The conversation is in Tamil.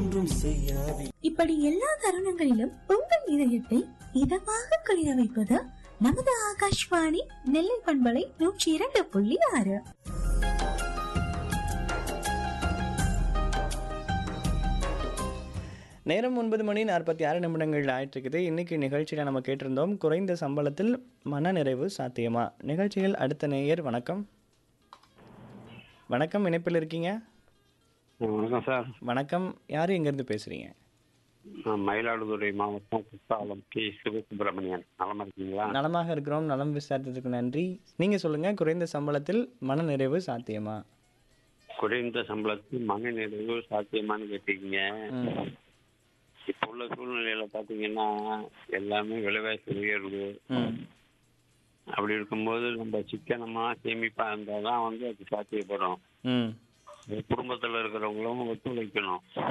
ஒன்றும் செய்யாவி இப்படி எல்லா தருணங்களிலும் உங்கள் இதயத்தை இதமாக குளிர வைப்பது நமது ஆகாஷ்வாணி நெல்லை பண்பலை நூற்றி இரண்டு புள்ளி ஆறு நேரம் ஒன்பது மணி நாற்பத்தி ஆறு நிமிடங்கள் ஆயிட்டிருக்குது இன்னைக்கு நிகழ்ச்சியில் நம்ம கேட்டிருந்தோம் குறைந்த சம்பளத்தில் மனநிறைவு சாத்தியமா நிகழ்ச்சியில் அடுத்த நேயர் வணக்கம் வணக்கம் இணைப்பில் இருக்கீங்க வணக்கம் சார் வணக்கம் யார் எங்கேருந்து பேசுகிறீங்க நான் மயிலாடுதுறை மாவட்டம் குற்றாலம் கே சிவசுப்பிரமணியன் நலமா இருக்கீங்களா நலமாக இருக்கிறோம் நலம் விசாரித்ததுக்கு நன்றி நீங்கள் சொல்லுங்கள் குறைந்த சம்பளத்தில் மனநிறைவு சாத்தியமா குறைந்த சம்பளத்தில் மன நிறைவு சாத்தியமான்னு கேட்டீங்க ம் இப்போ உள்ள சூழ்நிலையில பாத்தீங்கன்னா எல்லாமே விலைவாசி உயர்வு ம் அப்படி இருக்கும்போது நம்ம சிக்கனமா சேமிப்பா இருந்தாதான் வந்து அது சாத்தியப்படும் ம் குடும்பத்துல இருக்கிறவங்களும் ஒத்துழைக்கணும்